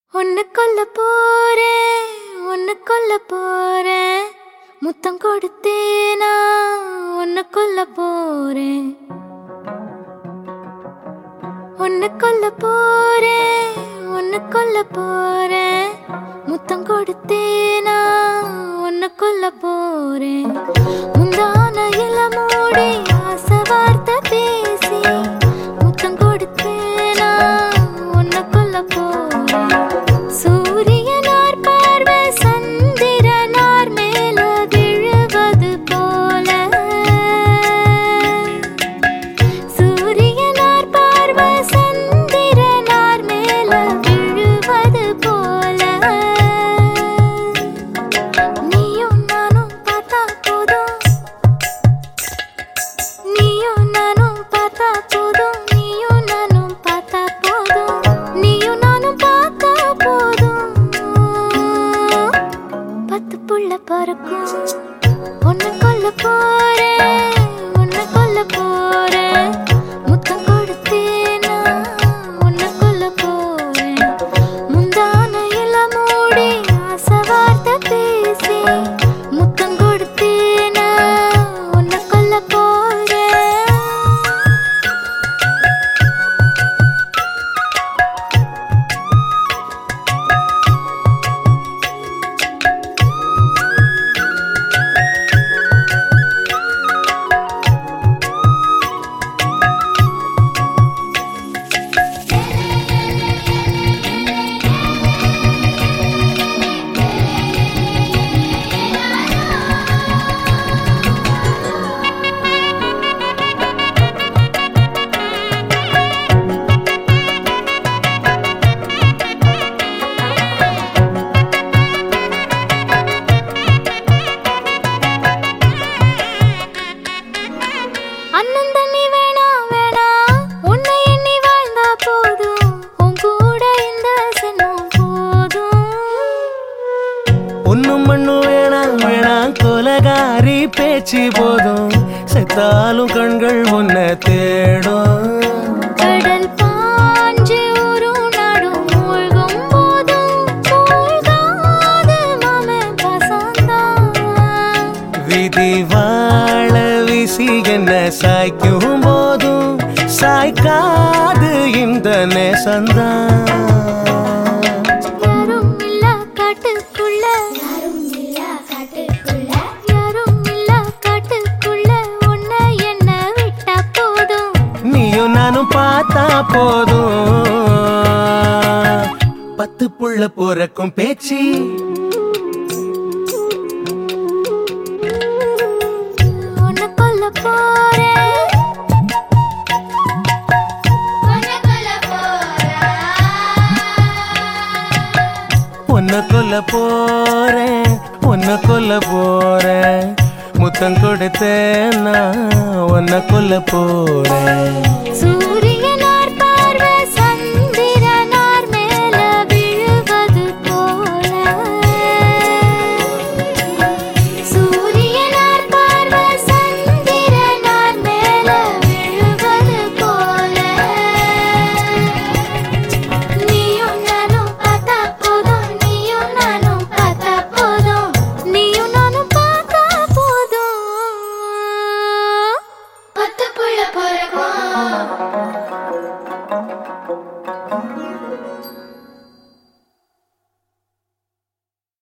உன்னை கொல்ல போறேன் உன்னை கொல்ல போறேன் முத்தம் கொடுத்தேனா உன்னை கொல்ல போறேன் உன்னை கொல்ல போறேன் உன்னை கொல்ல போறேன் முத்தம் கொடுத்தேனா உன்னை கொல்ல போறேன் முந்தான இளமூடி ஆசை வார்த்தை பேசி முத்தம் கொடுத்தேனா உன்னை கொல்ல போறேன் சூரியனார் பார்வை சந்திரனார் மேல விழுவது போல சூரியனார் பார்வை சந்திரனார் மேல விழுவது போல நீயும் நானும் பார்த்தா போதும் நீயும் நானும் பார்த்தா போதும் நீயும் நானும் பார்த்தா போதும் நீயும் நானும் பார்த்தா போதும் பத்து புள்ள பறக்கும் உன்னை கொல்ல போறேன் உன்னை கொல்ல போறேன் முத்தம் கொடுத்தேனா உன்னை கொல்ல போறேன் முந்தான இளமூடி ஆசை வார்த்தை பேசி முத்தம் கொடுத்தேனா உன்னை கொல்ல போறேன் அண்ணன் தண்ணி வேணாம் வேணாம் உன்னை எண்ணி வாழ்ந்தா போதும் உன் கூட இந்த சென்னம் போதும் ஒண்ணும் மண்ணும் வேணாம் வேணாம் கொலகாரி பேச்சு போதும் செத்தாலும் கண்கள் உன்னை தேடும் கடல் பாஞ்சு ஒரு நாடும் மூழ்கும் போதும் மூழ்காத மாமன் பசந்தான் விதி வாழ விசி என்ன சாய்க்கும் போதும் சாய்க்காது இந்த நேசந்தான் யாரும் இல்ல காட்டுக்குள்ள யாரும் இல்ல காட்டுக்குள்ள யாரும் இல்ல காட்டுக்குள்ள உன்னை என்ன விட்டா போதும் நீயும் நானும் பார்த்தா போதும் பத்து புள்ள போறக்கும் பேச்சு உன்னை கொல்ல போறேன் உன்னை கொல்ல போறேன் உன்னை கொல்ல போறேன் முத்தம் கொடுத்தேன் நான் உன்னை கொல்ல போறேன் சூரிய